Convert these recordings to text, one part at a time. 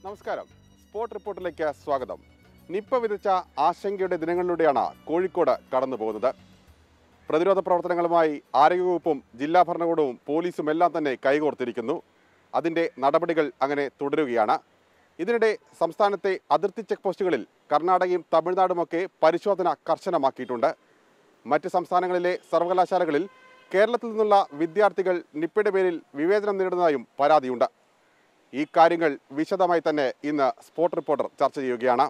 നമസ്കാരം സ്പോട്ട് റിപ്പോർട്ടിലേക്ക് സ്വാഗതം നിപ്പ വിതച്ച ആശങ്കയുടെ ദിനങ്ങളിലൂടെയാണ് കോഴിക്കോട് കടന്നു പോകുന്നത് പ്രതിരോധ പ്രവർത്തനങ്ങളുമായി ആരോഗ്യവകുപ്പും ജില്ലാ ഭരണകൂടവും പോലീസും എല്ലാം തന്നെ കൈകോർത്തിരിക്കുന്നു അതിൻ്റെ നടപടികൾ അങ്ങനെ തുടരുകയാണ് ഇതിനിടെ സംസ്ഥാനത്തെ അതിർത്തി ചെക്ക് പോസ്റ്റുകളിൽ കർണാടകയും തമിഴ്നാടുമൊക്കെ പരിശോധന കർശനമാക്കിയിട്ടുണ്ട് മറ്റ് സംസ്ഥാനങ്ങളിലെ സർവകലാശാലകളിൽ കേരളത്തിൽ നിന്നുള്ള വിദ്യാർത്ഥികൾ നിപ്പയുടെ പേരിൽ വിവേചനം നേരിടുന്നതായും പരാതിയുണ്ട് ഈ കാര്യങ്ങൾ വിശദമായി തന്നെ ഇന്ന് സ്പോട്ട് റിപ്പോർട്ടർ ചർച്ച ചെയ്യുകയാണ്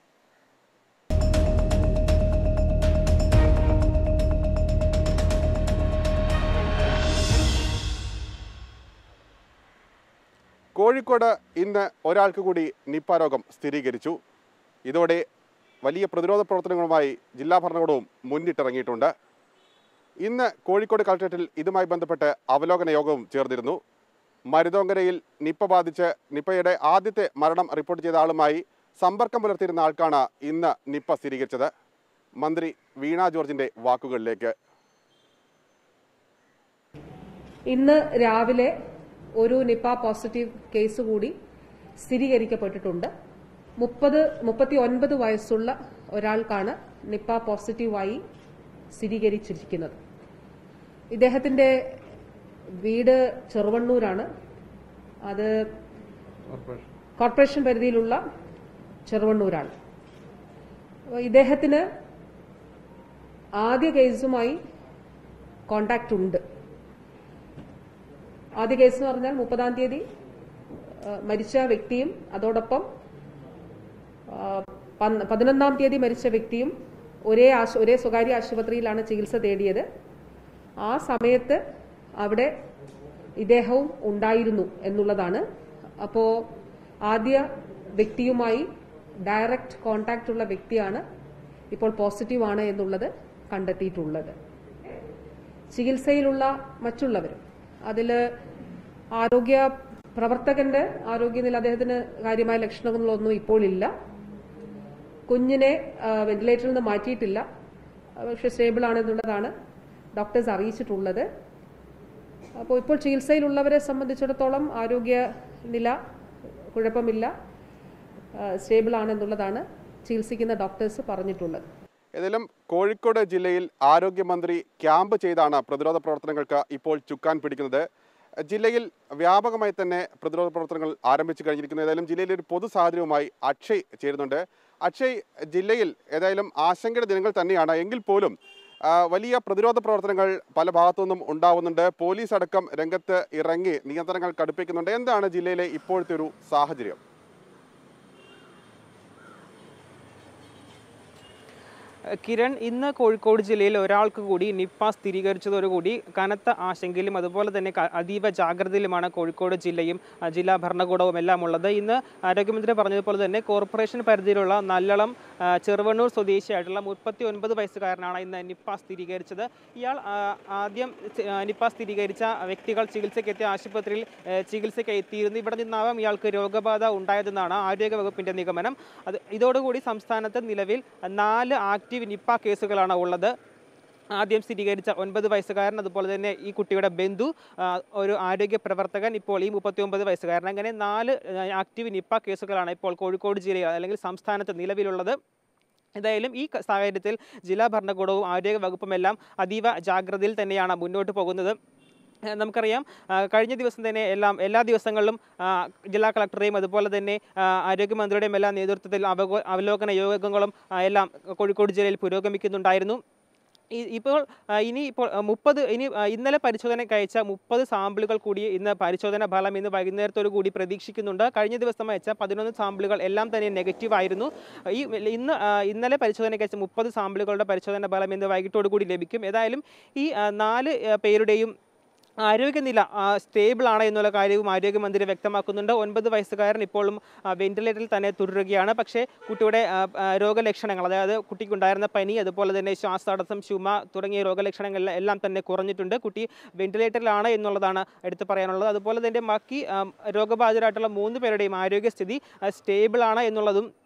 കോഴിക്കോട് ഇന്ന് ഒരാൾക്ക് കൂടി നിപ്പ രോഗം സ്ഥിരീകരിച്ചു ഇതോടെ വലിയ പ്രതിരോധ പ്രവർത്തനങ്ങളുമായി ജില്ലാ ഭരണകൂടവും മുന്നിട്ടിറങ്ങിയിട്ടുണ്ട് ഇന്ന് കോഴിക്കോട് കളക്ട്രേറ്റിൽ ഇതുമായി ബന്ധപ്പെട്ട് അവലോകന യോഗവും ചേർന്നിരുന്നു മരുതോങ്കരയിൽ നിപ്പ ബാധിച്ച് നിപ്പയുടെ ആദ്യത്തെ മരണം റിപ്പോർട്ട് ചെയ്ത ആളുമായി സമ്പർക്കം പുലർത്തിയിരുന്ന ആൾക്കാണ് ഇന്ന് നിപ്പ സ്ഥിരീകരിച്ചത് മന്ത്രി വീണ ജോർജിന്റെ വാക്കുകളിലേക്ക് ഇന്ന് രാവിലെ ഒരു നിപ പോസിറ്റീവ് കേസ് കൂടി സ്ഥിരീകരിക്കപ്പെട്ടിട്ടുണ്ട് മുപ്പത് മുപ്പത്തി ഒൻപത് വയസ്സുള്ള ഒരാൾക്കാണ് നിപ്പ പോസിറ്റീവായി സ്ഥിരീകരിച്ചിരിക്കുന്നത് ഇദ്ദേഹത്തിന്റെ വീട് ചെറുവണ്ണൂരാണ് അത് കോർപ്പറേഷൻ പരിധിയിലുള്ള ചെറുവണ്ണൂരാണ് അപ്പോൾ ഇദ്ദേഹത്തിന് ആദ്യ കേസുമായി കോണ്ടാക്ട് ഉണ്ട് ആദ്യ കേസ് എന്ന് പറഞ്ഞാൽ മുപ്പതാം തീയതി ആ, മരിച്ച വ്യക്തിയും അതോടൊപ്പം ആ, പന്ത് പതിനൊന്നാം തീയതി മരിച്ച വ്യക്തിയും ഒരേ ആശു ഒരേ സ്വകാര്യ ആശുപത്രിയിലാണ് ചികിത്സ തേടിയത് ആ സമയത്ത് അവിടെ ഇദ്ദേഹവും ഉണ്ടായിരുന്നു എന്നുള്ളതാണ് അപ്പോൾ ആദ്യ വ്യക്തിയുമായി ഡയറക്റ്റ് കോണ്ടാക്റ്റ് ഉള്ള വ്യക്തിയാണ് ഇപ്പോൾ പോസിറ്റീവ് ആണ് എന്നുള്ളത് കണ്ടെത്തിയിട്ടുള്ളത് ചികിത്സയിലുള്ള മറ്റുള്ളവരും അതിൽ ആരോഗ്യ പ്രവർത്തകന്റെ ആരോഗ്യനില അദ്ദേഹത്തിന് കാര്യമായ ലക്ഷണങ്ങളൊന്നും ഇപ്പോൾ ഇല്ല കുഞ്ഞിനെ ആ, വെന്റിലേറ്ററിൽ നിന്ന് മാറ്റിയിട്ടില്ല ആ, പക്ഷെ സ്റ്റേബിൾ ആണെന്നുള്ളതാണ് ഡോക്ടേഴ്സ് അറിയിച്ചിട്ടുള്ളത് അപ്പോൾ ഇപ്പോൾ ചികിത്സയിലുള്ളവരെ സംബന്ധിച്ചിടത്തോളം ആരോഗ്യ നില കുഴപ്പമില്ല സ്റ്റേബിൾ ആണെന്നുള്ളതാണ് ചികിത്സിക്കുന്ന ഡോക്ടേഴ്സ് പറഞ്ഞിട്ടുള്ളത് ഏതായാലും കോഴിക്കോട് ജില്ലയിൽ ആരോഗ്യമന്ത്രി ക്യാമ്പ് ചെയ്താണ് പ്രതിരോധ പ്രവർത്തനങ്ങൾക്ക് ഇപ്പോൾ ചുക്കാൻ പിടിക്കുന്നത് ജില്ലയിൽ വ്യാപകമായി തന്നെ പ്രതിരോധ പ്രവർത്തനങ്ങൾ ആരംഭിച്ചു കഴിഞ്ഞിരിക്കുന്നു ഏതായാലും ജില്ലയിലെ ഒരു പൊതു സാഹചര്യവുമായി അക്ഷയ് ചേരുന്നുണ്ട് അക്ഷയ് ജില്ലയിൽ ഏതായാലും ആശങ്കയുടെ ദിനങ്ങൾ തന്നെയാണ് എങ്കിൽ പോലും ആ, വലിയ പ്രതിരോധ പ്രവർത്തനങ്ങൾ പല ഭാഗത്തുനിന്നും ഉണ്ടാവുന്നുണ്ട് പോലീസ് അടക്കം രംഗത്ത് ഇറങ്ങി നിയന്ത്രണങ്ങൾ കടുപ്പിക്കുന്നുണ്ട് എന്താണ് ജില്ലയിലെ ഇപ്പോഴത്തെ ഒരു സാഹചര്യം കിരൺ ഇന്ന് കോഴിക്കോട് ജില്ലയിൽ ഒരാൾക്ക് കൂടി നിപ്പ സ്ഥിരീകരിച്ചതോടുകൂടി കനത്ത ആശങ്കയിലും അതുപോലെ തന്നെ ക- അതീവ ജാഗ്രതയിലുമാണ് കോഴിക്കോട് ജില്ലയും ആ, ജില്ലാ ഭരണകൂടവും എല്ലാം ഉള്ളത് ഇന്ന് ആരോഗ്യമന്ത്രി പറഞ്ഞതുപോലെ തന്നെ കോർപ്പറേഷൻ പരിധിയിലുള്ള നല്ലളം ആ, ചെറുവണ്ണൂർ സ്വദേശിയായിട്ടുള്ള മുപ്പത്തി ഒൻപത് വയസ്സുകാരനാണ് ഇന്ന് നിപ്പ സ്ഥിരീകരിച്ചത് ഇയാൾ ആ, ആദ്യം ചി- ആ, നിപ്പ സ്ഥിരീകരിച്ച വ്യക്തികൾ ചികിത്സയ്ക്കെത്തിയ ആശുപത്രിയിൽ ഏ, ചികിത്സയ്ക്ക് എത്തിയിരുന്നു ഇവിടെ നിന്നാവാം ഇയാൾക്ക് രോഗബാധ ഉണ്ടായതെന്നാണ് ആരോഗ്യ വകുപ്പിന്റെ നിഗമനം അത് ഇതോടുകൂടി സംസ്ഥാനത്ത് നിലവിൽ നാല് ആക്റ്റീവ് നിപ്പ കേസുകളാണ് ഉള്ളത് ആദ്യം സ്ഥിരീകരിച്ച ഒൻപത് വയസ്സുകാരൻ അതുപോലെ തന്നെ ഈ കുട്ടിയുടെ ബന്ധു ആ, ഒരു ആരോഗ്യ പ്രവർത്തകൻ ഇപ്പോൾ ഈ മുപ്പത്തി ഒമ്പത് വയസ്സുകാരൻ അങ്ങനെ നാല് ആ, ആക്റ്റീവ് നിപ്പ കേസുകളാണ് ഇപ്പോൾ കോഴിക്കോട് ജില്ലയിൽ അല്ലെങ്കിൽ സംസ്ഥാനത്ത് നിലവിലുള്ളത് എന്തായാലും ഈ ക- സാഹചര്യത്തിൽ ജില്ലാ ഭരണകൂടവും ആരോഗ്യ വകുപ്പും എല്ലാം അതീവ ജാഗ്രതയിൽ തന്നെയാണ് മുന്നോട്ട് പോകുന്നത് ഏഹ് നമുക്കറിയാം ആ, കഴിഞ്ഞ ദിവസം തന്നെ എല്ലാം എല്ലാ ദിവസങ്ങളിലും ആ, ജില്ലാ കളക്ടറെയും അതുപോലെ തന്നെ ആ, ആരോഗ്യമന്ത്രിയുടെയും എല്ലാം നേതൃത്വത്തിൽ അവഗോ- അവലോകന യോഗങ്ങളും ആ, എല്ലാം കോഴിക്കോട് ജില്ലയിൽ പുരോഗമിക്കുന്നുണ്ടായിരുന്നു ഈ- ഇപ്പോൾ ആ, ഇനി ഇപ്പോൾ ആ, മുപ്പത് ഇനി ആ, ഇന്നലെ പരിശോധനയ്ക്ക് അയച്ച മുപ്പത് സാമ്പിളുകൾ കൂടി ഇന്ന് പരിശോധന ഫലം ഇന്ന് വൈകുന്നേരത്തോടു കൂടി പ്രതീക്ഷിക്കുന്നുണ്ട് കഴിഞ്ഞ ദിവസം അയച്ച പതിനൊന്ന് സാമ്പിളുകൾ എല്ലാം തന്നെ നെഗറ്റീവ് ആയിരുന്നു ഈ ഇന്ന് ആ, ഇന്നലെ പരിശോധനയ്ക്ക് അയച്ച മുപ്പത് സാമ്പിളുകളുടെ പരിശോധന ഫലം ഇന്ന് വൈകിട്ടോടു കൂടി ലഭിക്കും ഏതായാലും ഈ ആ, നാല് ആ, പേരുടെയും ആരോഗ്യനില സ്റ്റേബിൾ ആണ് എന്നുള്ള കാര്യവും ആരോഗ്യമന്ത്രി വ്യക്തമാക്കുന്നുണ്ട് ഒൻപത് വയസ്സുകാരൻ ഇപ്പോഴും ആ, വെന്റിലേറ്ററിൽ തന്നെ തുടരുകയാണ് പക്ഷേ കുട്ടിയുടെ ആ, ആ, രോഗലക്ഷണങ്ങൾ അതായത് കുട്ടിക്കുണ്ടായിരുന്ന പനി അതുപോലെ തന്നെ ശ്വാസതടസ്സം ചുമ തുടങ്ങിയ രോഗലക്ഷണങ്ങൾ എല്ലാം തന്നെ കുറഞ്ഞിട്ടുണ്ട് കുട്ടി വെന്റിലേറ്ററിലാണ് എന്നുള്ളതാണ് എടുത്തു പറയാനുള്ളത് അതുപോലെ തന്നെ ബാക്കി ആ, രോഗബാധിതരായിട്ടുള്ള മൂന്ന് പേരുടെയും ആരോഗ്യസ്ഥിതി സ്റ്റേബിൾ ആണ് എന്നുള്ളതും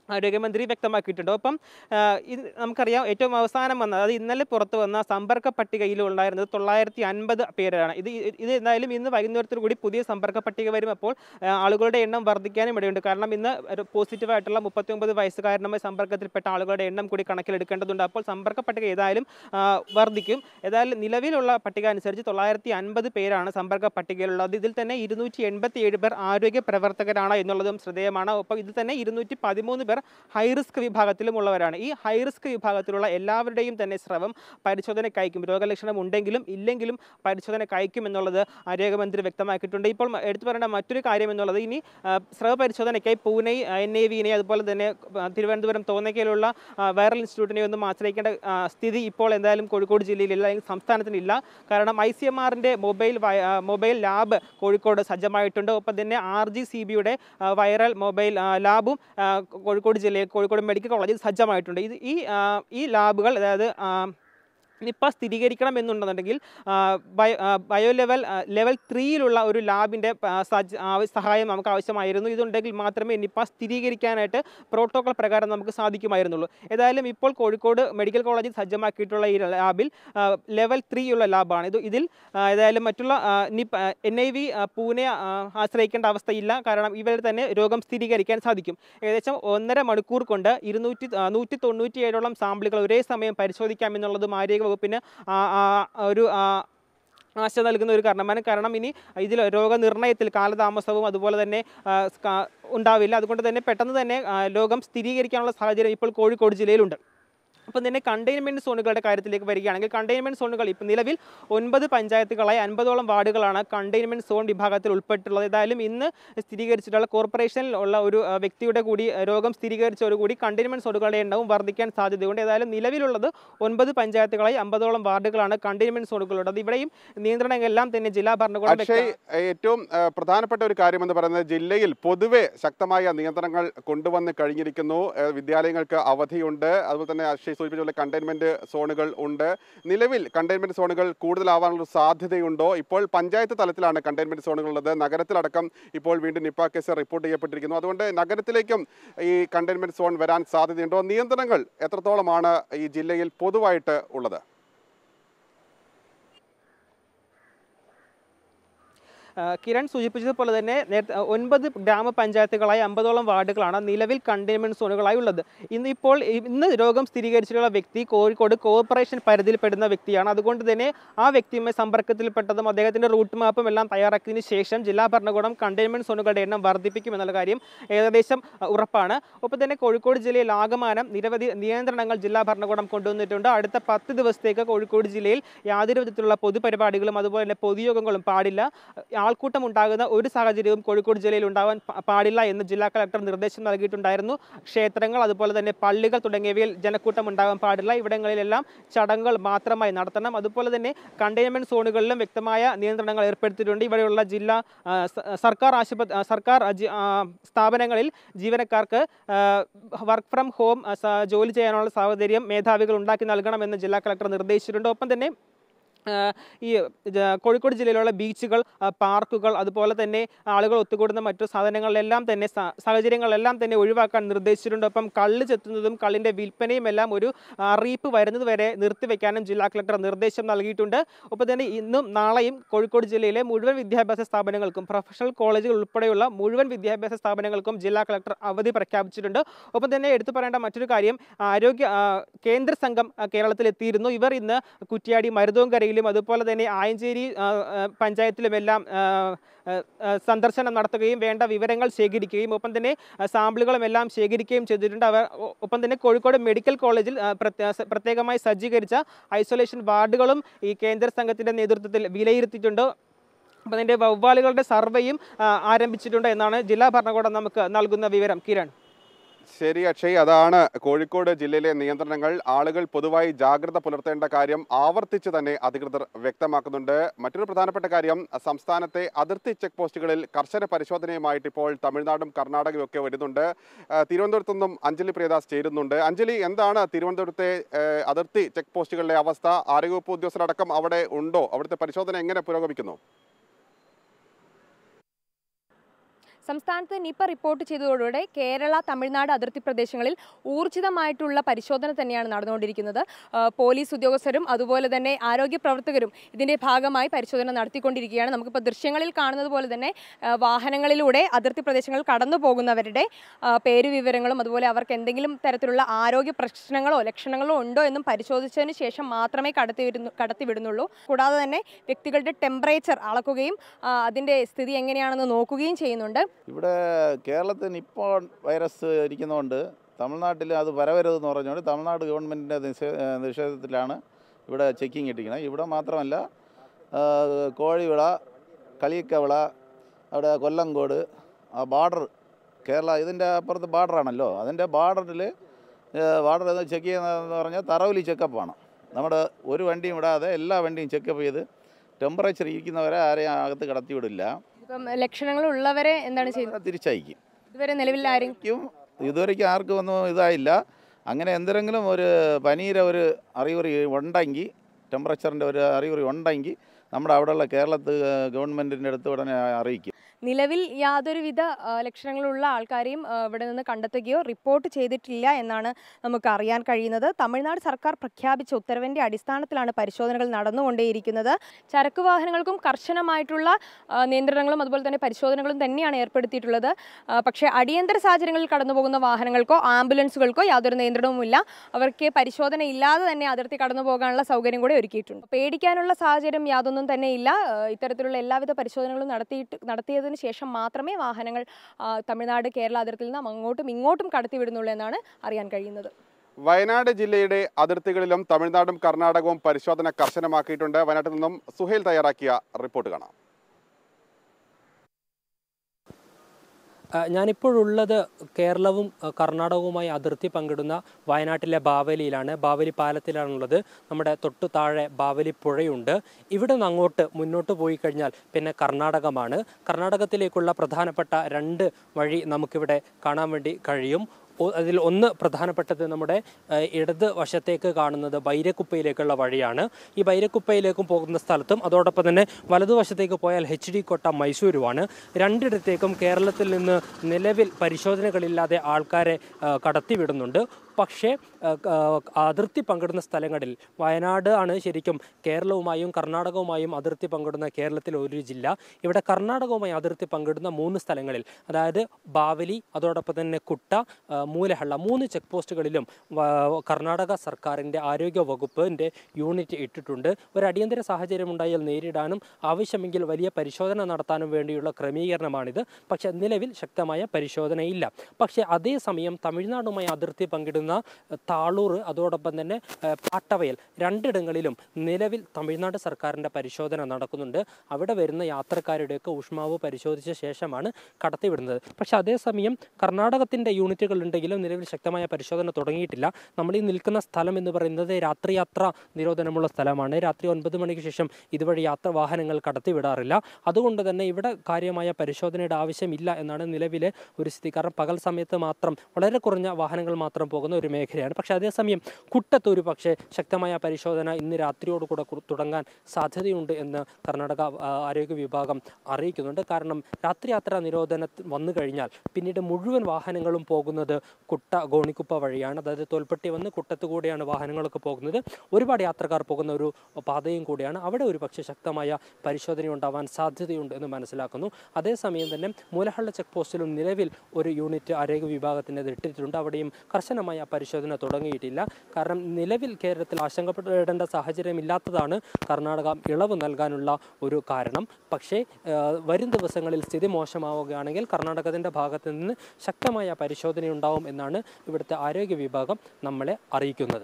ആരോഗ്യമന്ത്രി വ്യക്തമാക്കിയിട്ടുണ്ട് ഒപ്പം ആ, ഇത് നമുക്കറിയാം ഏറ്റവും അവസാനം വന്ന അതായത് ഇന്നലെ പുറത്തു വന്ന സമ്പർക്ക പട്ടികയിൽ ഉണ്ടായിരുന്നത് തൊള്ളായിരത്തി അൻപത് പേരാണ് ഇത് ഇത് എന്തായാലും ഇന്ന് വൈകുന്നേരത്തോടു കൂടി പുതിയ സമ്പർക്ക പട്ടിക വരും അപ്പോൾ ആ, ആളുകളുടെ എണ്ണം വർദ്ധിക്കാനും ഇടയുണ്ട് കാരണം ഇന്ന് ഒരു പോസിറ്റീവായിട്ടുള്ള മുപ്പത്തി ഒമ്പത് വയസ്സുകാരനുമായി സമ്പർക്കത്തിൽപ്പെട്ട ആളുകളുടെ എണ്ണം കൂടി കണക്കിലെടുക്കേണ്ടതുണ്ട് അപ്പോൾ സമ്പർക്ക പട്ടിക ഏതായാലും ആ, വർദ്ധിക്കും ഏതായാലും നിലവിലുള്ള പട്ടിക അനുസരിച്ച് തൊള്ളായിരത്തി അൻപത് പേരാണ് സമ്പർക്ക പട്ടികയിലുള്ളത് ഇതിൽ തന്നെ ഇരുന്നൂറ്റി എൺപത്തി ഏഴ് പേർ ആരോഗ്യ പ്രവർത്തകരാണ് എന്നുള്ളതും ശ്രദ്ധേയമാണ് ഒപ്പം ഇതിൽ തന്നെ ഇരുന്നൂറ്റി പതിമൂന്ന് പേർ ഹൈ റിസ്ക് വിഭാഗത്തിലുമുള്ളവരാണ് ഈ ഹൈ റിസ്ക് വിഭാഗത്തിലുള്ള എല്ലാവരുടെയും തന്നെ സ്രവം പരിശോധനയ്ക്ക് അയക്കും രോഗലക്ഷണം ഉണ്ടെങ്കിലും ഇല്ലെങ്കിലും പരിശോധനയ്ക്ക് അയക്കും എന്നുള്ളത് ആരോഗ്യമന്ത്രി വ്യക്തമാക്കിയിട്ടുണ്ട് ഇപ്പോൾ മ- എടുത്തു പറയേണ്ട മറ്റൊരു കാര്യം എന്നുള്ളത് ഇനി ആ, സ്രവ പരിശോധനയ്ക്കായി പൂനെ എൻ ഐ വിനെ അതുപോലെ തന്നെ ആ, തിരുവനന്തപുരം തോന്നയ്ക്കയിലുള്ള ആ, വൈറൽ ഇൻസ്റ്റിറ്റ്യൂട്ടിനെ ഒന്നും ആശ്രയിക്കേണ്ട ആ, സ്ഥിതി ഇപ്പോൾ എന്തായാലും കോഴിക്കോട് ജില്ലയിലില്ല അല്ലെങ്കിൽ സംസ്ഥാനത്തിനില്ല കാരണം ഐ സി എം ആറിൻ്റെ മൊബൈൽ വൈ- ആ, മൊബൈൽ ലാബ് കോഴിക്കോട് സജ്ജമായിട്ടുണ്ട് ഒപ്പം തന്നെ ആർ ജി സി ബിയുടെ വൈറൽ മൊബൈൽ ആ, ലാബും ആ, കോഴിക്കോട് ജില്ലയിൽ കോഴിക്കോട് മെഡിക്കൽ കോളേജിൽ സജ്ജമായിട്ടുണ്ട് ഇത് ഈ ആ, ഈ ലാബുകൾ അതായത് ആ, നിപ്പ സ്ഥിരീകരിക്കണം എന്നുണ്ടെന്നുണ്ടെങ്കിൽ ആ, ബയോ ആ, ബയോ ലെവൽ ആ, ലെവൽ ത്രീയിലുള്ള ഒരു ലാബിൻ്റെ സജ്ജ ആവ- സഹായം നമുക്ക് ആവശ്യമായിരുന്നു ഇതുണ്ടെങ്കിൽ മാത്രമേ നിപ്പ സ്ഥിരീകരിക്കാനായിട്ട് പ്രോട്ടോകോൾ പ്രകാരം നമുക്ക് സാധിക്കുമായിരുന്നുള്ളൂ ഏതായാലും ഇപ്പോൾ കോഴിക്കോട് മെഡിക്കൽ കോളേജിൽ സജ്ജമാക്കിയിട്ടുള്ള ഈ ലാബിൽ ആ, ലെവൽ ത്രീ ഉള്ള ലാബാണ് ഇത് ഇതിൽ ആ, ഏതായാലും മറ്റുള്ള ആ, Nipah N I V Pune ആ, ആശ്രയിക്കേണ്ട അവസ്ഥയില്ല കാരണം ഇവരിൽ തന്നെ രോഗം സ്ഥിരീകരിക്കാൻ സാധിക്കും ഏകദേശം ഒന്നര മണിക്കൂർ കൊണ്ട് ഇരുന്നൂറ്റി ആ, നൂറ്റി തൊണ്ണൂറ്റി ഏഴോളം സാമ്പിളുകൾ ഒരേ സമയം പരിശോധിക്കാം എന്നുള്ളതും ആരോഗ്യ വകുപ്പിന് ആ, ആ, ഒരു ആ, ആശ നൽകുന്ന ഒരു കാരണമാണ് കാരണം ഇനി ഇതിൽ രോഗനിർണയത്തിൽ കാലതാമസവും അതുപോലെ തന്നെ ആ, സ്ക- ഉണ്ടാവില്ല അതുകൊണ്ട് തന്നെ പെട്ടെന്ന് തന്നെ ആ, രോഗം സ്ഥിരീകരിക്കാനുള്ള സാഹചര്യം ഇപ്പോൾ കോഴിക്കോട് ജില്ലയിലുണ്ട് അപ്പം തന്നെ കണ്ടെയ്ൻമെൻറ്റ് സോണുകളുടെ കാര്യത്തിലേക്ക് വരികയാണെങ്കിൽ കണ്ടെയ്ൻമെൻറ്റ് സോണുകൾ ഇപ്പം നിലവിൽ ഒൻപത് പഞ്ചായത്തുകളായി അൻപതോളം വാർഡുകളാണ് കണ്ടെയ്ൻമെൻറ്റ് സോൺ വിഭാഗത്തിൽ ഉൾപ്പെട്ടിട്ടുള്ളത് ഏതായാലും ഇന്ന് സ്ഥിരീകരിച്ചിട്ടുള്ള കോർപ്പറേഷനിൽ ഉള്ള ഒരു ആ, വ്യക്തിയുടെ കൂടി ആ, രോഗം സ്ഥിരീകരിച്ചതോടുകൂടി കണ്ടെയ്ൻമെൻറ്റ് സോണുകളുടെ എണ്ണവും വർദ്ധിക്കാൻ സാധ്യതയുണ്ട് ഏതായാലും നിലവിലുള്ളത് ഒൻപത് പഞ്ചായത്തുകളായി അമ്പതോളം വാർഡുകളാണ് കണ്ടെയ്ൻമെൻറ്റ് സോണുകളുള്ളത് ഇവിടെയും നിയന്ത്രണങ്ങളെല്ലാം തന്നെ ജില്ലാ ഭരണകൂടം അക്ഷയ് വ്യക്ത- ഏറ്റവും ആ, പ്രധാനപ്പെട്ട ഒരു കാര്യമെന്ന് പറയുന്നത് ജില്ലയിൽ പൊതുവെ ശക്തമായ നിയന്ത്രണങ്ങൾ കൊണ്ടുവന്ന് കഴിഞ്ഞിരിക്കുന്നു ആ, വിദ്യാലയങ്ങൾക്ക് അവധിയുണ്ട് അതുപോലെ തന്നെ അക്ഷയ് സൂചിപ്പിച്ചുള്ള കണ്ടെയ്ൻമെന്റ് സോണുകൾ ഉണ്ട് നിലവിൽ കണ്ടെയ്ൻമെന്റ് സോണുകൾ കൂടുതലാവാനുള്ള ഒരു സാധ്യതയുണ്ടോ ഇപ്പോൾ പഞ്ചായത്ത് തലത്തിലാണ് കണ്ടെയ്ൻമെന്റ് സോണുകൾ ഉള്ളത് നഗരത്തിലടക്കം ഇപ്പോൾ വീണ്ടും നിപ്പ കേസ് റിപ്പോർട്ട് ചെയ്യപ്പെട്ടിരിക്കുന്നു അതുകൊണ്ട് നഗരത്തിലേക്കും ഈ കണ്ടെയ്ൻമെന്റ് സോൺ വരാൻ സാധ്യതയുണ്ടോ നിയന്ത്രണങ്ങൾ എത്രത്തോളമാണ് ഈ ജില്ലയിൽ പൊതുവായിട്ട് ഉള്ളത് ആ, കിരൺ സൂചിപ്പിച്ചതുപോലെ തന്നെ നേരത്തെ ആ, ഒൻപത് ഗ്രാമപഞ്ചായത്തുകളായി അമ്പതോളം വാർഡുകളാണ് നിലവിൽ കണ്ടെയ്ൻമെന്റ് സോണുകളായി ഉള്ളത് ഇന്ന് ഇപ്പോൾ ഈ- ഇന്ന് രോഗം സ്ഥിരീകരിച്ചിട്ടുള്ള വ്യക്തി കോഴിക്കോട് കോർപ്പറേഷൻ പരിധിയിൽപ്പെടുന്ന വ്യക്തിയാണ് അതുകൊണ്ട് തന്നെ ആ വ്യക്തിയുമായി സമ്പർക്കത്തിൽപ്പെട്ടതും അദ്ദേഹത്തിന്റെ റൂട്ട് മാപ്പും എല്ലാം തയ്യാറാക്കിയതിന് ശേഷം ജില്ലാ ഭരണകൂടം കണ്ടെയ്ൻമെന്റ് സോണുകളുടെ എണ്ണം വർദ്ധിപ്പിക്കും എന്നുള്ള കാര്യം ഏകദേശം ആ, ഉറപ്പാണ് ഒപ്പം തന്നെ കോഴിക്കോട് ജില്ലയിൽ ആകമാനം നിരവധി നിയന്ത്രണങ്ങൾ ജില്ലാ ഭരണകൂടം കൊണ്ടുവന്നിട്ടുണ്ട് അടുത്ത പത്ത് ദിവസത്തേക്ക് കോഴിക്കോട് ജില്ലയിൽ യാതൊരു വിധത്തിലുള്ള പൊതുപരിപാടികളും അതുപോലെ തന്നെ പൊതുയോഗങ്ങളും പാടില്ല ആൾക്കൂട്ടം ഉണ്ടാകുന്ന ഒരു സാഹചര്യവും കോഴിക്കോട് ജില്ലയിൽ ഉണ്ടാവാൻ പ- പാടില്ല എന്ന് ജില്ലാ കളക്ടർ നിർദ്ദേശം നൽകിയിട്ടുണ്ടായിരുന്നു ക്ഷേത്രങ്ങൾ അതുപോലെ തന്നെ പള്ളികൾ തുടങ്ങിയവയിൽ ജനക്കൂട്ടം ഉണ്ടാകാൻ പാടില്ല ഇവിടങ്ങളിലെല്ലാം ചടങ്ങുകൾ മാത്രമായി നടത്തണം അതുപോലെ തന്നെ കണ്ടെയ്ൻമെന്റ് സോണുകളിലും വ്യക്തമായ നിയന്ത്രണങ്ങൾ ഏർപ്പെടുത്തിയിട്ടുണ്ട് ഇവിടെയുള്ള ജില്ലാ ആ, സ- സർക്കാർ ആശുപത്രി ആ, സർക്കാർ ആ, ജി- ആ, സ്ഥാപനങ്ങളിൽ ജീവനക്കാർക്ക് വർക്ക് ഫ്രം ഹോം ജോലി ചെയ്യാനുള്ള സാഹചര്യം മേധാവികൾ ഉണ്ടാക്കി നൽകണമെന്ന് ജില്ലാ കളക്ടർ നിർദ്ദേശിച്ചിട്ടുണ്ട് ഒപ്പം തന്നെ ആ, ഈ ജ- കോഴിക്കോട് ജില്ലയിലുള്ള ബീച്ചുകൾ ആ, പാർക്കുകൾ അതുപോലെ തന്നെ ആളുകൾ ഒത്തുകൂടുന്ന മറ്റു സാധനങ്ങളിലെല്ലാം തന്നെ സ- സാഹചര്യങ്ങളെല്ലാം തന്നെ ഒഴിവാക്കാൻ നിർദ്ദേശിച്ചിട്ടുണ്ട് ഒപ്പം കള്ള് ചെത്തുന്നതും കള്ളിൻ്റെ വിൽപ്പനയും എല്ലാം ഒരു അറിയിപ്പ് വരുന്നത് വരെ നിർത്തിവെക്കാനും ജില്ലാ കളക്ടർ നിർദ്ദേശം നൽകിയിട്ടുണ്ട് ഒപ്പം തന്നെ ഇന്നും നാളെയും കോഴിക്കോട് ജില്ലയിലെ മുഴുവൻ വിദ്യാഭ്യാസ സ്ഥാപനങ്ങൾക്കും പ്രൊഫഷണൽ കോളേജുകൾ ഉൾപ്പെടെയുള്ള മുഴുവൻ വിദ്യാഭ്യാസ സ്ഥാപനങ്ങൾക്കും ജില്ലാ കളക്ടർ അവധി പ്രഖ്യാപിച്ചിട്ടുണ്ട് ഒപ്പം തന്നെ എടുത്തു പറയേണ്ട മറ്റൊരു കാര്യം ആരോഗ്യ ആ, കേന്ദ്ര സംഘം ആ, കേരളത്തിൽ എത്തിയിരുന്നു ഇവർ ഇന്ന് കുറ്റ്യാടി മരുതോങ്കരയിലും അതുപോലെ തന്നെ ആയഞ്ചേരി ആ, ആ, പഞ്ചായത്തിലുമെല്ലാം ആ, ആ, ആ, സന്ദർശനം നടത്തുകയും വേണ്ട വിവരങ്ങൾ ശേഖരിക്കുകയും ഒപ്പം തന്നെ ആ, സാമ്പിളുകളും എല്ലാം ശേഖരിക്കുകയും ചെയ്തിട്ടുണ്ട് അവർ ഒ- ഒപ്പം തന്നെ കോഴിക്കോട് മെഡിക്കൽ കോളേജിൽ ആ, പ്രത്യ- സ- പ്രത്യേകമായി സജ്ജീകരിച്ച ഐസൊലേഷൻ വാർഡുകളും ഈ കേന്ദ്ര സംഘത്തിന്റെ നേതൃത്വത്തിൽ വിലയിരുത്തിയിട്ടുണ്ട് അപ്പം അതിൻ്റെ വവ്വാലുകളുടെ സർവേയും ആ, ആരംഭിച്ചിട്ടുണ്ട് എന്നാണ് ജില്ലാ ഭരണകൂടം നമുക്ക് നൽകുന്ന വിവരം കിരൺ ശരി അക്ഷയ് അതാണ് കോഴിക്കോട് ജില്ലയിലെ നിയന്ത്രണങ്ങൾ ആളുകൾ പൊതുവായി ജാഗ്രത പുലർത്തേണ്ട കാര്യം ആവർത്തിച്ച് തന്നെ അധികൃതർ വ്യക്തമാക്കുന്നുണ്ട് മറ്റൊരു പ്രധാനപ്പെട്ട കാര്യം സംസ്ഥാനത്തെ അതിർത്തി ചെക്ക് പോസ്റ്റുകളിൽ കർശന പരിശോധനയുമായിട്ട് ഇപ്പോൾ തമിഴ്നാടും കർണാടകയും ഒക്കെ വരുന്നുണ്ട് ആ, തിരുവനന്തപുരത്തു നിന്നും അഞ്ജലി പ്രിയദാസ് ചേരുന്നുണ്ട് അഞ്ജലി എന്താണ് തിരുവനന്തപുരത്തെ ആ, അതിർത്തി ചെക്ക് പോസ്റ്റുകളിലെ അവസ്ഥ ആരോഗ്യവകുപ്പ് ഉദ്യോഗസ്ഥരടക്കം അവിടെ ഉണ്ടോ അവിടുത്തെ പരിശോധന എങ്ങനെ പുരോഗമിക്കുന്നു സംസ്ഥാനത്ത് നിപ്പ റിപ്പോർട്ട് ചെയ്തതോടെ കേരള തമിഴ്നാട് അതിർത്തി പ്രദേശങ്ങളിൽ ഊർജിതമായിട്ടുള്ള പരിശോധന തന്നെയാണ് നടന്നുകൊണ്ടിരിക്കുന്നത് ആ, പോലീസ് ഉദ്യോഗസ്ഥരും അതുപോലെ തന്നെ ആരോഗ്യ പ്രവർത്തകരും ഇതിന്റെ ഭാഗമായി പരിശോധന നടത്തിക്കൊണ്ടിരിക്കുകയാണ് നമുക്കിപ്പോൾ ദൃശ്യങ്ങളിൽ കാണുന്നത് പോലെ തന്നെ ആ, വാഹനങ്ങളിലൂടെ അതിർത്തി പ്രദേശങ്ങൾ കടന്നു പോകുന്നവരുടെ ആ, പേര് വിവരങ്ങളും അതുപോലെ അവർക്ക് എന്തെങ്കിലും തരത്തിലുള്ള ആരോഗ്യ പ്രശ്നങ്ങളോ ലക്ഷണങ്ങളോ ഉണ്ടോ എന്നും പരിശോധിച്ചതിന് ശേഷം മാത്രമേ കടത്തി വരുന്നു കടത്തിവിടുന്നുള്ളൂ കൂടാതെ തന്നെ വ്യക്തികളുടെ ടെമ്പറേച്ചർ അളക്കുകയും ആ, അതിന്റെ സ്ഥിതി എങ്ങനെയാണെന്ന് നോക്കുകയും ചെയ്യുന്നുണ്ട് ഇവിടെ കേരളത്തിൽ നിപ്പോൾ വൈറസ് ഇരിക്കുന്നതുകൊണ്ട് തമിഴ്നാട്ടിൽ അത് വരവരുതെന്ന് പറഞ്ഞുകൊണ്ട് തമിഴ്നാട് ഗവൺമെൻറ്റിൻ്റെ നിഷേ നിഷേധത്തിലാണ് ഇവിടെ ചെക്കിങ് ഇട്ടിരിക്കുന്നത് ഇവിടെ മാത്രമല്ല ആ, കോഴിവിള കളിയക്കവിള അവിടെ കൊല്ലങ്കോട് ആ ബാർഡർ കേരള ഇതിൻ്റെ അപ്പുറത്ത് ബാർഡറാണല്ലോ അതിൻ്റെ ബാർഡറിൽ ബാർഡർ ചെക്ക് ചെയ്യുന്നതെന്ന് പറഞ്ഞാൽ തറവിലി ചെക്കപ്പാണ് നമ്മുടെ ഒരു വണ്ടിയും വിടാതെ എല്ലാ വണ്ടിയും ചെക്കപ്പ് ചെയ്ത് ടെമ്പറേച്ചർ ഇരിക്കുന്നവരെ ആരെയും അകത്ത് കടത്തി വിടില്ല ഇപ്പം ലക്ഷണങ്ങൾ ഉള്ളവരെ എന്താണ് ചെയ്യുന്നത് തിരിച്ചയക്കും ഇതുവരെ നിലവിൽ ആരും ക്കും ഇതുവരേക്കും ആർക്കും ഒന്നും ഇതായില്ല അങ്ങനെ എന്തെങ്കിലും ഒരു പനീര ഒരു അറികുറി ഉണ്ടെങ്കിൽ ടെമ്പറേച്ചറിൻ്റെ ഒരു അറികുറി ഉണ്ടെങ്കിൽ നമ്മുടെ അവിടെയുള്ള കേരളത്തിൽ ഗവൺമെൻറ്റിൻ്റെ അടുത്ത് ഉടനെ അറിയിക്കും നിലവിൽ യാതൊരുവിധ ആ, ലക്ഷണങ്ങളുള്ള ആൾക്കാരെയും ആ, ഇവിടെ നിന്ന് കണ്ടെത്തുകയോ റിപ്പോർട്ട് ചെയ്തിട്ടില്ല എന്നാണ് നമുക്ക് അറിയാൻ കഴിയുന്നത് തമിഴ്നാട് സർക്കാർ പ്രഖ്യാപിച്ച ഉത്തരവിന്റെ അടിസ്ഥാനത്തിലാണ് പരിശോധനകൾ നടന്നുകൊണ്ടേയിരിക്കുന്നത് ചരക്ക് വാഹനങ്ങൾക്കും കർശനമായിട്ടുള്ള ആ, നിയന്ത്രണങ്ങളും അതുപോലെ തന്നെ പരിശോധനകളും തന്നെയാണ് ഏർപ്പെടുത്തിയിട്ടുള്ളത് ആ, പക്ഷേ അടിയന്തര സാഹചര്യങ്ങളിൽ കടന്നുപോകുന്ന വാഹനങ്ങൾക്കോ ആംബുലൻസുകൾക്കോ യാതൊരു നിയന്ത്രണവുമില്ല അവർക്ക് പരിശോധന ഇല്ലാതെ തന്നെ അതിർത്തി കടന്നു പോകാനുള്ള സൗകര്യം കൂടെ ഒരുക്കിയിട്ടുണ്ട് പേടിക്കാനുള്ള സാഹചര്യം യാതൊന്നും തന്നെ ഇല്ല ആ, ഇത്തരത്തിലുള്ള എല്ലാവിധ പരിശോധനകളും നടത്തിയിട്ട് നടത്തിയതിനു ശേഷം മാത്രമേ വാഹനങ്ങൾ ആ, തമിഴ്നാട് കേരള അതിർത്തിയിൽ നിന്ന് അങ്ങോട്ടും ഇങ്ങോട്ടും കടത്തിവിടുന്നുള്ളൂ എന്നാണ് അറിയാൻ കഴിയുന്നത് വയനാട് ജില്ലയുടെ അതിർത്തികളിലും തമിഴ്നാടും കർണാടകവും പരിശോധന കർശനമാക്കിയിട്ടുണ്ട് വയനാട്ടിൽ നിന്നും സുഹേൽ തയ്യാറാക്കിയ റിപ്പോർട്ട് കാണാം ആ, ഞാനിപ്പോഴുള്ളത് കേരളവും ആ, കർണാടകവുമായി അതിർത്തി പങ്കിടുന്ന വയനാട്ടിലെ ബാവലിയിലാണ് ബാവലി പാലത്തിലാണുള്ളത് നമ്മുടെ തൊട്ടു താഴെ ബാവലി പുഴയുണ്ട് ഇവിടെ നിന്ന് അങ്ങോട്ട് മുന്നോട്ട് പോയി കഴിഞ്ഞാൽ പിന്നെ കർണാടകമാണ് കർണാടകത്തിലേക്കുള്ള പ്രധാനപ്പെട്ട രണ്ട് വഴി നമുക്കിവിടെ കാണാൻ വേണ്ടി കഴിയും ഒ- അതിൽ ഒന്ന് പ്രധാനപ്പെട്ടത് നമ്മുടെ ആ, ഇടത് വശത്തേക്ക് കാണുന്നത് ബൈരക്കുപ്പയിലേക്കുള്ള വഴിയാണ് ഈ ബൈരക്കുപ്പയിലേക്കും പോകുന്ന സ്ഥലത്തും അതോടൊപ്പം തന്നെ വലതുവശത്തേക്ക് പോയാൽ എച്ച് ഡി കോട്ട മൈസൂരുമാണ് രണ്ടിടത്തേക്കും കേരളത്തിൽ നിന്ന് നിലവിൽ പരിശോധനകളില്ലാതെ ആൾക്കാരെ ആ, കടത്തിവിടുന്നുണ്ട് പക്ഷേ ആ, ആ, അതിർത്തി പങ്കിടുന്ന സ്ഥലങ്ങളിൽ വയനാട് ആണ് ശരിക്കും കേരളവുമായും കർണാടകവുമായും അതിർത്തി പങ്കിടുന്ന കേരളത്തിലെ ഒരു ജില്ല ഇവിടെ കർണാടകവുമായി അതിർത്തി പങ്കിടുന്ന മൂന്ന് സ്ഥലങ്ങളിൽ അതായത് ബാവലി അതോടൊപ്പം തന്നെ കുട്ട ആ, മൂലഹള്ള മൂന്ന് ചെക്ക് പോസ്റ്റുകളിലും വ- കർണാടക സർക്കാരിൻ്റെ ആരോഗ്യ വകുപ്പിൻ്റെ യൂണിറ്റ് ഇട്ടിട്ടുണ്ട് ഒരു അടിയന്തര സാഹചര്യം ഉണ്ടായാൽ നേരിടാനും ആവശ്യമെങ്കിൽ വലിയ പരിശോധന നടത്താനും വേണ്ടിയുള്ള ക്രമീകരണമാണിത് പക്ഷേ നിലവിൽ ശക്തമായ പരിശോധനയില്ല പക്ഷേ അതേസമയം തമിഴ്നാടുമായി അതിർത്തി പങ്കിടുന്ന ഏഹ്, താളൂർ അതോടൊപ്പം തന്നെ ഏഹ്, പാട്ടവയൽ രണ്ടിടങ്ങളിലും നിലവിൽ തമിഴ്നാട് സർക്കാരിൻ്റെ പരിശോധന നടക്കുന്നുണ്ട് അവിടെ വരുന്ന യാത്രക്കാരുടെയൊക്കെ ഊഷ്മാവ് പരിശോധിച്ച ശേഷമാണ് കടത്തിവിടുന്നത് പക്ഷേ അതേസമയം കർണാടകത്തിൻ്റെ യൂണിറ്റുകൾ ഉണ്ടെങ്കിലും നിലവിൽ ശക്തമായ പരിശോധന തുടങ്ങിയിട്ടില്ല നമ്മൾ ഈ നിൽക്കുന്ന സ്ഥലം എന്ന് പറയുന്നത് രാത്രി യാത്ര നിരോധനമുള്ള സ്ഥലമാണ് രാത്രി ഒൻപത് മണിക്ക് ശേഷം ഇതുവഴി യാത്ര വാഹനങ്ങൾ കടത്തിവിടാറില്ല അതുകൊണ്ട് തന്നെ ഇവിടെ കാര്യമായ പരിശോധനയുടെ ആവശ്യമില്ല എന്നാണ് നിലവിലെ ഒരു സ്ഥിതി കാരണം പകൽ സമയത്ത് മാത്രം വളരെ കുറഞ്ഞ വാഹനങ്ങൾ മാത്രം പോകുന്ന ഒരു മേഖലയാണ് പക്ഷേ അതേസമയം കുട്ടത്ത് ഒരു പക്ഷേ ശക്തമായ പരിശോധന ഇന്ന് രാത്രിയോടുകൂടെ കു- തുടങ്ങാൻ സാധ്യതയുണ്ട് എന്ന് കർണാടക ആ, ആരോഗ്യ വിഭാഗം അറിയിക്കുന്നുണ്ട് കാരണം രാത്രി യാത്രാ നിരോധന വന്നു കഴിഞ്ഞാൽ പിന്നീട് മുഴുവൻ വാഹനങ്ങളും പോകുന്നത് കുട്ട ഗോണിക്കുപ്പ വഴിയാണ് അതായത് തോൽപ്പെട്ടി വന്ന് കുട്ടത്ത് കൂടെയാണ് വാഹനങ്ങളൊക്കെ പോകുന്നത് ഒരുപാട് യാത്രക്കാർ പോകുന്ന ഒരു പാതയും കൂടിയാണ് അവിടെ ഒരു പക്ഷേ ശക്തമായ പരിശോധന ഉണ്ടാവാൻ സാധ്യതയുണ്ട് എന്ന് മനസ്സിലാക്കുന്നു അതേസമയം തന്നെ മൂലഹള്ള ചെക്ക് പോസ്റ്റിലും നിലവിൽ ഒരു യൂണിറ്റ് ആരോഗ്യ വിഭാഗത്തിൻ്റെ ഇട്ടിട്ടുണ്ട് അവിടെയും കർശനമായ പരിശോധന തുടങ്ങിയിട്ടില്ല കാരണം നിലവിൽ കേരളത്തിൽ ആശങ്കപ്പെടേണ്ട സാഹചര്യം ഇല്ലാത്തതാണ് കർണാടക ഇളവ് നൽകാനുള്ള ഒരു കാരണം പക്ഷേ ആ, വരും ദിവസങ്ങളിൽ സ്ഥിതി മോശമാവുകയാണെങ്കിൽ കർണാടകത്തിൻ്റെ ഭാഗത്ത് നിന്ന് ശക്തമായ പരിശോധനയുണ്ടാവും എന്നാണ് ഇവിടുത്തെ ആരോഗ്യ വിഭാഗം നമ്മളെ അറിയിക്കുന്നത്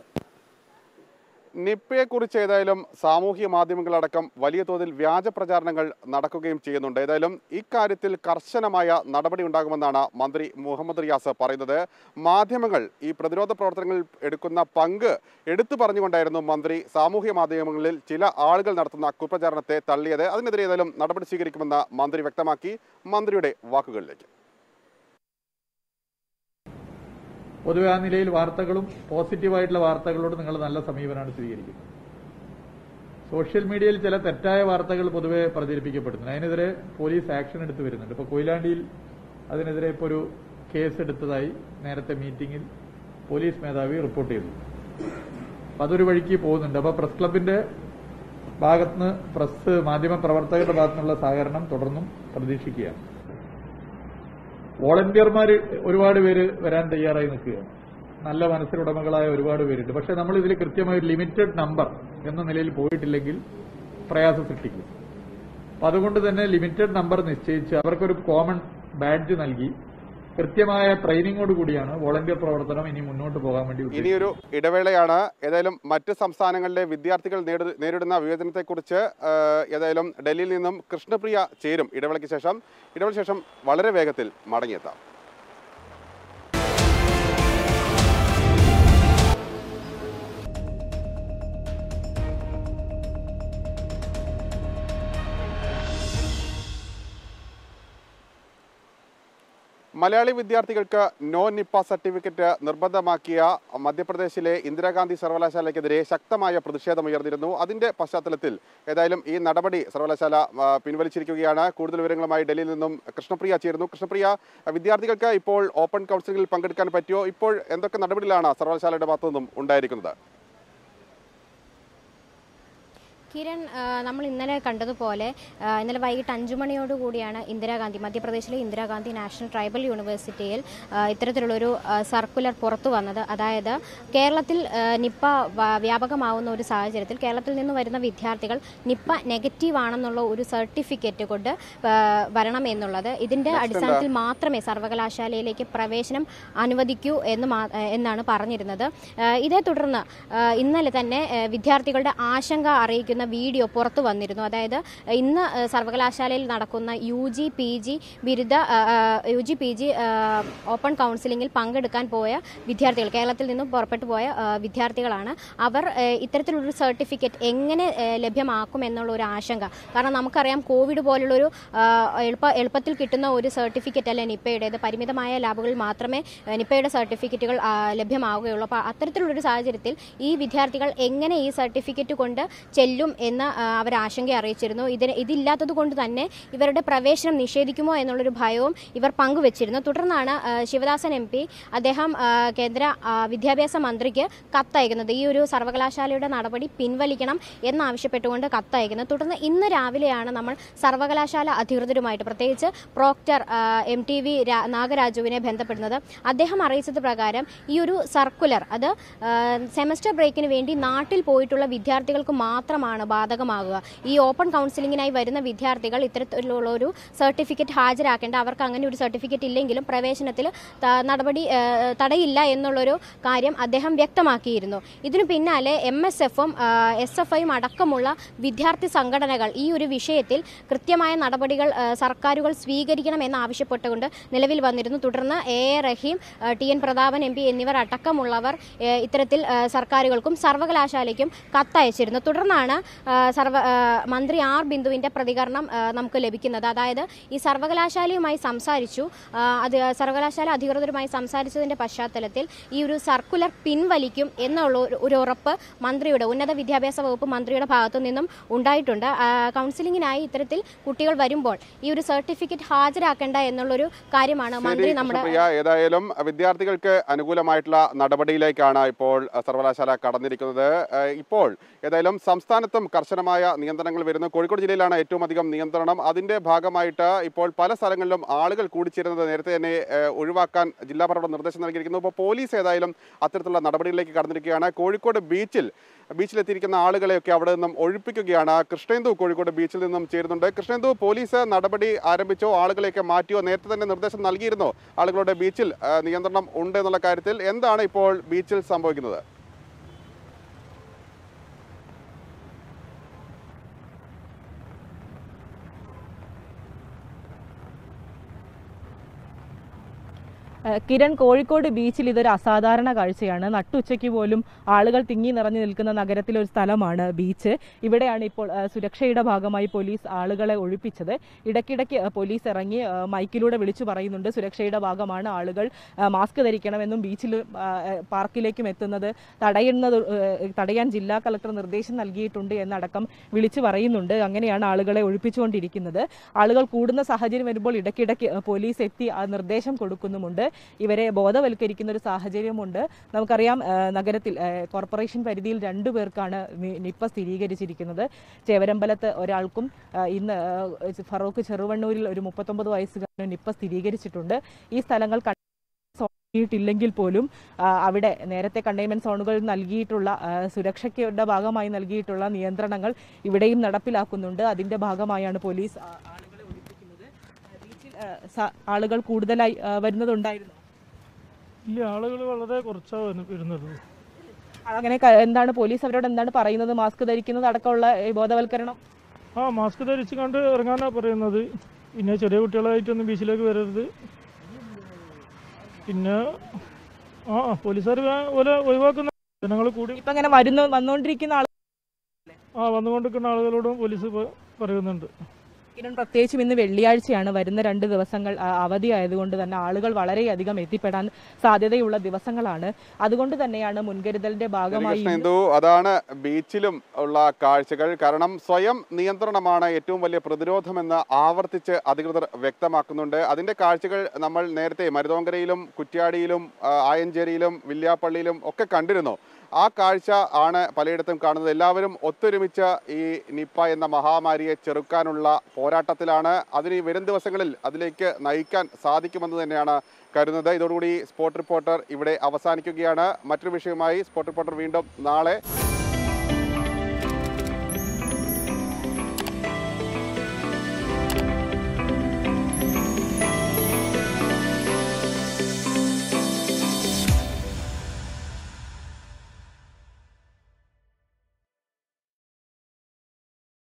നിപ്പയെക്കുറിച്ച് ഏതായാലും സാമൂഹ്യ മാധ്യമങ്ങളടക്കം വലിയ തോതിൽ വ്യാജ പ്രചാരണങ്ങൾ നടക്കുകയും ചെയ്യുന്നുണ്ട് ഏതായാലും ഇക്കാര്യത്തിൽ കർശനമായ നടപടി ഉണ്ടാകുമെന്നാണ് മന്ത്രി മുഹമ്മദ് റിയാസ് പറയുന്നത് മാധ്യമങ്ങൾ ഈ പ്രതിരോധ പ്രവർത്തനങ്ങളിൽ എടുക്കുന്ന പങ്ക് എടുത്തു പറഞ്ഞുകൊണ്ടായിരുന്നു മന്ത്രി സാമൂഹ്യ മാധ്യമങ്ങളിൽ ചില ആളുകൾ നടത്തുന്ന കുപ്രചാരണത്തെ തള്ളിയത് അതിനെതിരെ ഏതായാലും നടപടി സ്വീകരിക്കുമെന്ന് മന്ത്രി വ്യക്തമാക്കി മന്ത്രിയുടെ വാക്കുകളിലേക്ക് പൊതുവെ ആ നിലയിൽ വാർത്തകളും പോസിറ്റീവായിട്ടുള്ള വാർത്തകളോട് നിങ്ങൾ നല്ല സമീപനമാണ് സ്വീകരിക്കുന്നത് സോഷ്യൽ മീഡിയയിൽ ചില തെറ്റായ വാർത്തകൾ പൊതുവെ പ്രചരിപ്പിക്കപ്പെടുന്നു അതിനെതിരെ പോലീസ് ആക്ഷൻ എടുത്തു വരുന്നുണ്ട് ഇപ്പോൾ കൊയിലാണ്ടിയിൽ അതിനെതിരെ ഇപ്പോൾ ഒരു കേസ് എടുത്തതായി നേരത്തെ മീറ്റിംഗിൽ പോലീസ് മേധാവി റിപ്പോർട്ട് ചെയ്തു അപ്പൊ അതൊരു വഴിക്ക് പോകുന്നുണ്ട് അപ്പൊ പ്രസ് ക്ലബിന്റെ ഭാഗത്തുനിന്ന് പ്രസ് മാധ്യമ പ്രവർത്തകരുടെ ഭാഗത്തുനിന്നുള്ള സഹകരണം തുടർന്നും പ്രതീക്ഷിക്കുകയാണ് വോളണ്ടിയർമാർ ഒരുപാട് പേര് വരാൻ തയ്യാറായി നിൽക്കുകയാണ് നല്ല മനസ്സിലുടമകളായ ഒരുപാട് പേരുണ്ട് പക്ഷെ നമ്മൾ ഇതിൽ കൃത്യമായ ഒരു ലിമിറ്റഡ് നമ്പർ എന്ന നിലയിൽ പോയിട്ടില്ലെങ്കിൽ പ്രയാസം സൃഷ്ടിക്കും അപ്പൊ അതുകൊണ്ട് തന്നെ ലിമിറ്റഡ് നമ്പർ നിശ്ചയിച്ച് അവർക്കൊരു കോമൺ ബാഡ്ജ് നൽകി കൃത്യമായ ട്രെയിനിങ്ങോട് കൂടിയാണ് വോളണ്ടിയർ പ്രവർത്തനം ഇനി മുന്നോട്ട് പോകാൻ വേണ്ടി ഉദ്ദേശിക്കുന്നത്. ഇനിയൊരു ഇടവേളയാണ് ഏതായാലും മറ്റ് സംസ്ഥാനങ്ങളിലെ വിദ്യാർത്ഥികൾ നേരി- നേരിടുന്ന വിവേചനത്തെക്കുറിച്ച് ആ, ഏതായാലും ഡൽഹിയിൽ നിന്നും കൃഷ്ണപ്രിയ ചേരും ഇടവേളയ്ക്ക് ശേഷം ഇടവേളയ്ക്ക് ശേഷം വളരെ വേഗത്തിൽ മടങ്ങിയെത്താം മലയാളി വിദ്യാർത്ഥികൾക്ക് നോ നിപ്പ സർട്ടിഫിക്കറ്റ് നിർബന്ധമാക്കിയ മധ്യപ്രദേശിലെ ഇന്ദിരാഗാന്ധി സർവകലാശാലയ്ക്കെതിരെ ശക്തമായ പ്രതിഷേധമുയർന്നിരുന്നു അതിന്റെ പശ്ചാത്തലത്തിൽ ഏതായാലും ഈ നടപടി സർവകലാശാല ആ, പിൻവലിച്ചിരിക്കുകയാണ് കൂടുതൽ വിവരങ്ങളുമായി ഡൽഹിയിൽ നിന്നും കൃഷ്ണപ്രിയ ചേരുന്നു കൃഷ്ണപ്രിയ വിദ്യാർത്ഥികൾക്ക് ഇപ്പോൾ ഓപ്പൺ കൗൺസിലിംഗിൽ പങ്കെടുക്കാൻ പറ്റിയോ ഇപ്പോൾ എന്തൊക്കെ നടപടികളാണ് സർവകലാശാലയുടെ ഭാഗത്തു നിന്നും ഉണ്ടായിരിക്കുന്നത് കിരൺ ആ, നമ്മൾ ഇന്നലെ കണ്ടതുപോലെ ആ, ഇന്നലെ വൈകിട്ട് അഞ്ചു മണിയോട് കൂടിയാണ് ഇന്ദിരാഗാന്ധി മധ്യപ്രദേശിലെ ഇന്ദിരാഗാന്ധി നാഷണൽ ട്രൈബൽ യൂണിവേഴ്സിറ്റിയിൽ ആ, ഇത്തരത്തിലുള്ളൊരു ആ, സർക്കുലർ പുറത്തു വന്നത് അതായത് കേരളത്തിൽ ആ, നിപ്പ വ- വ്യാപകമാവുന്ന ഒരു സാഹചര്യത്തിൽ കേരളത്തിൽ നിന്ന് വരുന്ന വിദ്യാർത്ഥികൾ നിപ്പ നെഗറ്റീവ് ആണെന്നുള്ള ഒരു സർട്ടിഫിക്കറ്റ് കൊണ്ട് ആ, വരണം എന്നുള്ളത് ഇതിന്റെ അടിസ്ഥാനത്തിൽ മാത്രമേ സർവകലാശാലയിലേക്ക് പ്രവേശനം അനുവദിക്കൂ എന്ന് മാ- എന്നാണ് പറഞ്ഞിരുന്നത് ആ, ഇതേ തുടർന്ന് ആ, ഇന്നലെ തന്നെ ആ, വിദ്യാർത്ഥികളുടെ ആശങ്ക അറിയിക്കുന്ന വീഡിയോ പുറത്തു വന്നിരുന്നു അതായത് ഇന്ന് ആ, സർവകലാശാലയിൽ നടക്കുന്ന യു ജി പി ജി ബിരുദ U G P G open കൗൺസിലിംഗിൽ പങ്കെടുക്കാൻ പോയ വിദ്യാർത്ഥികൾ കേരളത്തിൽ നിന്നും പുറപ്പെട്ടു പോയ ആ, വിദ്യാർത്ഥികളാണ് അവർ ആ, ഇത്തരത്തിലൊരു സർട്ടിഫിക്കറ്റ് എങ്ങനെ ആ, ലഭ്യമാക്കും എന്നുള്ള ഒരു ആശങ്ക കാരണം നമുക്കറിയാം കോവിഡ് പോലുള്ളൊരു ആ, എളുപ്പ എളുപ്പത്തിൽ കിട്ടുന്ന ഒരു സർട്ടിഫിക്കറ്റ് അല്ല നിപ്പയുടേത് പരിമിതമായ ലാബുകളിൽ മാത്രമേ ആ, നിപ്പയുടെ സർട്ടിഫിക്കറ്റുകൾ ആ, ലഭ്യമാവുകയുള്ളൂ അപ്പോൾ അത്തരത്തിലുള്ളൊരു സാഹചര്യത്തിൽ ഈ വിദ്യാർത്ഥികൾ എങ്ങനെ ഈ സർട്ടിഫിക്കറ്റ് കൊണ്ട് ചെല്ലും എന്ന് ആ, അവർ ആശങ്ക അറിയിച്ചിരുന്നു ഇതിന് ഇതില്ലാത്തത് കൊണ്ട് തന്നെ ഇവരുടെ പ്രവേശനം നിഷേധിക്കുമോ എന്നുള്ളൊരു ഭയവും ഇവർ പങ്കുവച്ചിരുന്നു തുടർന്നാണ് ആ, ശിവദാസൻ എം പി അദ്ദേഹം ആ, കേന്ദ്ര ആ, വിദ്യാഭ്യാസ മന്ത്രിക്ക് കത്തയക്കുന്നത് ഈ ഒരു സർവകലാശാലയുടെ നടപടി പിൻവലിക്കണം എന്നാവശ്യപ്പെട്ടുകൊണ്ട് കത്തയക്കുന്നത് തുടർന്ന് ഇന്ന് രാവിലെയാണ് നമ്മൾ സർവകലാശാല അധികൃതരുമായിട്ട് പ്രത്യേകിച്ച് പ്രോക്ടർ ആ, എം ടി വി രാ- നാഗരാജുവിനെ ബന്ധപ്പെടുന്നത് അദ്ദേഹം അറിയിച്ചത് പ്രകാരം ഈ ഒരു സർക്കുലർ അത് ആ, സെമസ്റ്റർ ബ്രേക്കിന് വേണ്ടി നാട്ടിൽ പോയിട്ടുള്ള വിദ്യാർത്ഥികൾക്ക് മാത്രമാണ് ബാധകമാകുക ഈ ഓപ്പൺ കൗൺസിലിങ്ങിനായി വരുന്ന വിദ്യാർത്ഥികൾ ഇത്തരത്തിലുള്ള ഒരു സർട്ടിഫിക്കറ്റ് ഹാജരാക്കേണ്ട അവർക്ക് അങ്ങനെ ഒരു സർട്ടിഫിക്കറ്റ് ഇല്ലെങ്കിലും പ്രവേശനത്തിൽ ത- നടപടി ആ, തടയില്ല എന്നുള്ളൊരു കാര്യം അദ്ദേഹം വ്യക്തമാക്കിയിരുന്നു ഇതിനു പിന്നാലെ എം എസ് എഫും എസ് എഫ് ഐയും അടക്കമുള്ള വിദ്യാർത്ഥി സംഘടനകൾ ഈ ഒരു വിഷയത്തിൽ കൃത്യമായ നടപടികൾ ആ, സർക്കാരുകൾ സ്വീകരിക്കണമെന്ന് ആവശ്യപ്പെട്ടുകൊണ്ട് നിലവിൽ വന്നിരുന്നു തുടർന്ന് എ എ റഹീം ആ, T N Prathapan M P എന്നിവർ അടക്കമുള്ളവർ ഏ, ഇത്തരത്തിൽ ആ, സർക്കാരുകൾക്കും സർവകലാശാലയ്ക്കും കത്തയച്ചിരുന്നു തുടർന്നാണ് ആ, സർവ ആ, മന്ത്രി ആർ ബിന്ദുവിന്റെ പ്രതികരണം ആ, നമുക്ക് ലഭിക്കുന്നത് അതായത് ഈ സർവകലാശാലയുമായി സംസാരിച്ചു ആ, അത് സർവകലാശാല അധികൃതരുമായി സംസാരിച്ചതിന്റെ പശ്ചാത്തലത്തിൽ ഈ ഒരു സർക്കുലർ പിൻവലിക്കും എന്നുള്ള ഒരു- ഒരു ഉറപ്പ് മന്ത്രിയുടെ ഉന്നത വിദ്യാഭ്യാസ വകുപ്പ് മന്ത്രിയുടെ ഭാഗത്തു നിന്നും ഉണ്ടായിട്ടുണ്ട് ആ, കൗൺസിലിങ്ങിനായി ഇത്തരത്തിൽ കുട്ടികൾ വരുമ്പോൾ ഈ ഒരു സർട്ടിഫിക്കറ്റ് ഹാജരാക്കേണ്ട എന്നുള്ളൊരു കാര്യമാണ് മന്ത്രി ശരി നമ്മുടെ കൃഷ്ണപ്രിയ ഏതായാലും വിദ്യാർത്ഥികൾക്ക് അനുകൂലമായിട്ടുള്ള നടപടിയിലേക്കാണ് ഇപ്പോൾ അഹ്, സർവകലാശാല കടന്നിരിക്കുന്നത് അഹ്, ഇപ്പോൾ ഏതായാലും സംസ്ഥാനത്തും കർശനമായ നിയന്ത്രണങ്ങൾ വരുന്നു കോഴിക്കോട് ജില്ലയിലാണ് ഏറ്റവും അധികം നിയന്ത്രണം അതിന്റെ ഭാഗമായിട്ട് ഇപ്പോൾ പല സ്ഥലങ്ങളിലും ആളുകൾ കൂടിച്ചേരുന്നത് നേരത്തെ തന്നെ അഹ്, ഒഴിവാക്കാൻ ജില്ലാ ഭരണകൂടം നിർദ്ദേശം നൽകിയിരിക്കുന്നു ഇപ്പോൾ പോലീസ് ഏതായാലും അത്തരത്തിലുള്ള നടപടികളിലേക്ക് കടന്നിരിക്കുകയാണ് കോഴിക്കോട് ബീച്ചിൽ ബീച്ചിലെത്തിയിരിക്കുന്ന ആളുകളെയൊക്കെ അവിടെ നിന്നും ഒഴിപ്പിക്കുകയാണ് കൃഷ്ണേന്ദു കോഴിക്കോട് ബീച്ചിൽ നിന്നും ചേരുന്നുണ്ട് കൃഷ്ണേന്ദു പോലീസ് നടപടി ആരംഭിച്ചോ ആളുകളെയൊക്കെ മാറ്റിയോ നേരത്തെ തന്നെ നിർദ്ദേശം നൽകിയിരുന്നോ ആളുകളുടെ ബീച്ചിൽ ആ, നിയന്ത്രണം ഉണ്ട് എന്നുള്ള കാര്യത്തിൽ എന്താണ് ഇപ്പോൾ ബീച്ചിൽ സംഭവിക്കുന്നത് ഏഹ് കിരൺ കോഴിക്കോട് ബീച്ചിൽ ഇതൊരു അസാധാരണ കാഴ്ചയാണ് നട്ടുച്ചയ്ക്ക് പോലും ആളുകൾ തിങ്ങി നിറഞ്ഞു നിൽക്കുന്ന നഗരത്തിലെ ഒരു സ്ഥലമാണ് ബീച്ച് ഇവിടെയാണ് ഇപ്പോൾ ഏഹ് സുരക്ഷയുടെ ഭാഗമായി പോലീസ് ആളുകളെ ഒഴിപ്പിച്ചത് ഇടയ്ക്കിടയ്ക്ക് ഏഹ് പോലീസ് ഇറങ്ങി ഏഹ് മൈക്കിലൂടെ വിളിച്ചു പറയുന്നുണ്ട് സുരക്ഷയുടെ ഭാഗമാണ് ആളുകൾ ഏഹ് മാസ്ക് ധരിക്കണമെന്നും ബീച്ചിൽ ഏഹ് പാർക്കിലേക്കും എത്തുന്നത് തടയുന്നത് ഏഹ് തടയാൻ ജില്ലാ കളക്ടർ നിർദ്ദേശം നൽകിയിട്ടുണ്ട് എന്നടക്കം വിളിച്ചു പറയുന്നുണ്ട് അങ്ങനെയാണ് ആളുകളെ ഒഴിപ്പിച്ചുകൊണ്ടിരിക്കുന്നത് ആളുകൾ കൂടുന്ന സാഹചര്യം വരുമ്പോൾ ഇടയ്ക്കിടയ്ക്ക് ഏഹ് പോലീസ് എത്തി ആ നിർദ്ദേശം കൊടുക്കുന്നുമുണ്ട് ഇവരെ ബോധവൽക്കരിക്കുന്ന ഒരു സാഹചര്യമുണ്ട് നമുക്കറിയാം ഏഹ് നഗരത്തിൽ ഏഹ് കോർപ്പറേഷൻ പരിധിയിൽ രണ്ടു പേർക്കാണ് നി- നിപ്പ സ്ഥിരീകരിച്ചിരിക്കുന്നത് ചേവരമ്പലത്ത് ഒരാൾക്കും ഏഹ് ഇന്ന് ഏഹ് ഫറൂഖ് ചെറുവണ്ണൂരിൽ ഒരു മുപ്പത്തൊമ്പത് വയസ്സുകാരന് നിപ്പ സ്ഥിരീകരിച്ചിട്ടുണ്ട് ഈ സ്ഥലങ്ങൾ ില്ലെങ്കിൽ പോലും ആ, അവിടെ നേരത്തെ കണ്ടെയ്ൻമെന്റ് സോണുകൾ നൽകിയിട്ടുള്ള ആ, സുരക്ഷയ്ക്കുടെ ഭാഗമായി നൽകിയിട്ടുള്ള നിയന്ത്രണങ്ങൾ ഇവിടെയും നടപ്പിലാക്കുന്നുണ്ട് അതിന്റെ ഭാഗമായാണ് പോലീസ് ആ, ആളുകളെ ഒഴിപ്പിക്കുന്നത് ആ, ബീച്ചിൽ ആ, സ- ആളുകൾ കൂടുതലായി ആ, വരുന്നതുണ്ടായിരുന്നു ഇല്ല ആളുകൾ വളരെ കുറച്ചാണ് വന്ന് വരുന്നത് അങ്ങനെ ക- എന്താണ് പോലീസ് അവരോട് എന്താണ് പറയുന്നത് മാസ്ക് ധരിക്കുന്നത് അടക്കമുള്ള ഈ ബോധവൽക്കരണം ആ മാസ്ക് ധരിച്ച് കണ്ട് ഇറങ്ങാനാണ് പറയുന്നത് പിന്നെ ചെറിയ കുട്ടികളായിട്ടൊന്നും ബീച്ചിലേക്ക് വരരുത് പിന്നെ ആ പോലീസുകാർ പോലെ ഒഴിവാക്കുന്ന ജനങ്ങൾ കൂടി ഇപ്പൊ അങ്ങനെ വരുന്ന വന്നുകൊണ്ടിരിക്കുന്ന ആൾ ആ വന്നുകൊണ്ടിരിക്കുന്ന ആളുകളോടും പോലീസ് പ- പറയുന്നുണ്ട് കിരൺ പ്രത്യേകിച്ചും ഇന്ന് വെള്ളിയാഴ്ചയാണ് വരുന്ന രണ്ട് ദിവസങ്ങൾ ആ, അവധിയായതുകൊണ്ട് തന്നെ ആളുകൾ വളരെയധികം എത്തിപ്പെടാൻ സാധ്യതയുള്ള ദിവസങ്ങളാണ് അതുകൊണ്ട് തന്നെയാണ് മുൻകരുതലിന്റെ ഭാഗമായി കൃഷ്ണ ഇന്ദു അതാണ് ബീച്ചിലും ഉള്ള കാഴ്ചകൾ കാരണം സ്വയം നിയന്ത്രണമാണ് ഏറ്റവും വലിയ പ്രതിരോധമെന്ന് ആവർത്തിച്ച് അധികൃതർ വ്യക്തമാക്കുന്നുണ്ട് അതിന്റെ കാഴ്ചകൾ നമ്മൾ നേരത്തെ മരുതോങ്കരയിലും കുറ്റ്യാടിയിലും ആ, ആയഞ്ചേരിയിലും വില്യാപ്പള്ളിയിലും ഒക്കെ കണ്ടിരുന്നു ആ കാഴ്ച ആണ് പലയിടത്തും കാണുന്നത് എല്ലാവരും ഒത്തൊരുമിച്ച് ഈ നിപ്പ എന്ന മഹാമാരിയെ ചെറുക്കാനുള്ള പോരാട്ടത്തിലാണ് അതിന് ഈ വരും ദിവസങ്ങളിൽ അതിലേക്ക് നയിക്കാൻ സാധിക്കുമെന്ന് തന്നെയാണ് കരുതുന്നത് ഇതോടുകൂടി സ്പോട്ട് റിപ്പോർട്ടർ ഇവിടെ അവസാനിക്കുകയാണ് മറ്റൊരു വിഷയമായി സ്പോട്ട് റിപ്പോർട്ടർ വീണ്ടും നാളെ